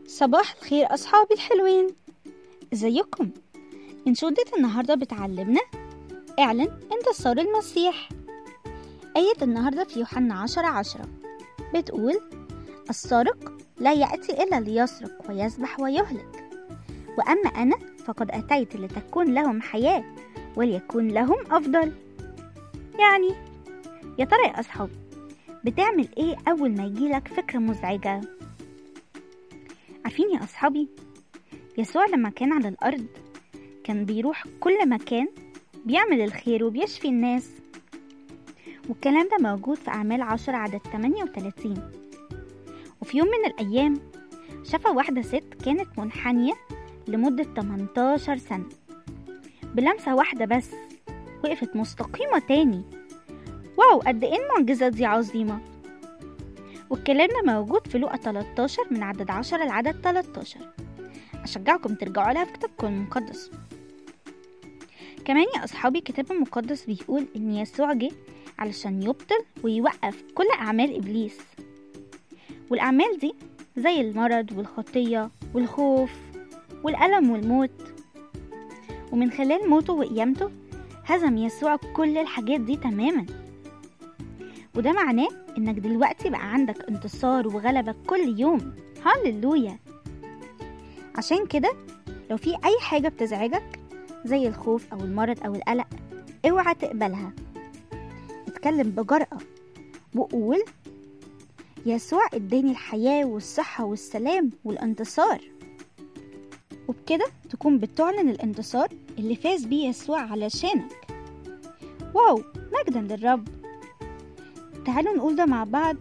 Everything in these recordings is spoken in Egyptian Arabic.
صباح الخير أصحابي الحلوين ازيكم انشودة النهاردة بتعلمنا اعلن انتصار المسيح آية النهاردة في يوحنا عشرة عشرة بتقول السارق لا يأتي إلا ليسرق ويذبح ويهلك وأما أنا فقد أتيت لتكون لهم حياة وليكون لهم أفضل يعني يا ترى يا أصحابي بتعمل إيه أول ما يجيلك فكرة مزعجة عارفين يا أصحابي يسوع لما كان على الأرض كان بيروح كل مكان بيعمل الخير وبيشفي الناس والكلام ده موجود في أعمال عشر عدد 38 وفي يوم من الأيام شاف واحدة ست كانت منحنية لمدة 18 سنة بلمسة واحدة بس وقفت مستقيمة تاني واو قد ايه المعجزة دي عظيمة والكلام ده موجود في لوقا 13 من عدد 10 لعدد 13 أشجعكم ترجعوا لها في كتابكم المقدس كمان يا أصحابي الكتاب المقدس بيقول إن يسوع جه علشان يبطل ويوقف كل أعمال إبليس والأعمال دي زي المرض والخطية والخوف والألم والموت ومن خلال موته وقيامته هزم يسوع كل الحاجات دي تماما وده معناه انك دلوقتي بقى عندك انتصار وغلبة كل يوم هاللويا عشان كده لو في اي حاجة بتزعجك زي الخوف او المرض او القلق اوعى تقبلها اتكلم بجرأة وقول يسوع اداني الحياة والصحة والسلام والانتصار وبكده تكون بتعلن الانتصار اللي فاز بيه يسوع علشانك واو مجدا للرب تعالوا نقول ده مع بعض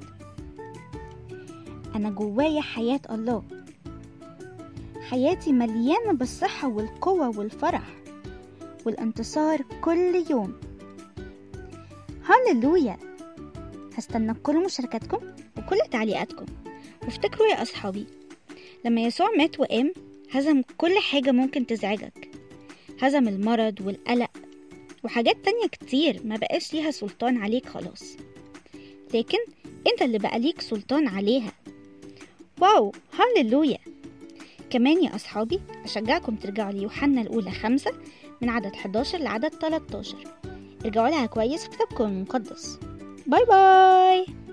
أنا جوايا حياة الله حياتي مليانة بالصحة والقوة والفرح والانتصار كل يوم هاللويا هستنى كل مشاركاتكم وكل تعليقاتكم وافتكروا يا أصحابي لما يسوع مات وقام هزم كل حاجة ممكن تزعجك هزم المرض والقلق وحاجات تانية كتير ما بقاش ليها سلطان عليك خلاص لكن انت اللي بقى ليك سلطان عليها واو هاللويا كمان يا أصحابي أشجعكم ترجعوا ليوحنا الأولى خمسة من عدد 11 لعدد 13 ارجعوا لها كويس في كتابكم المقدس باي باي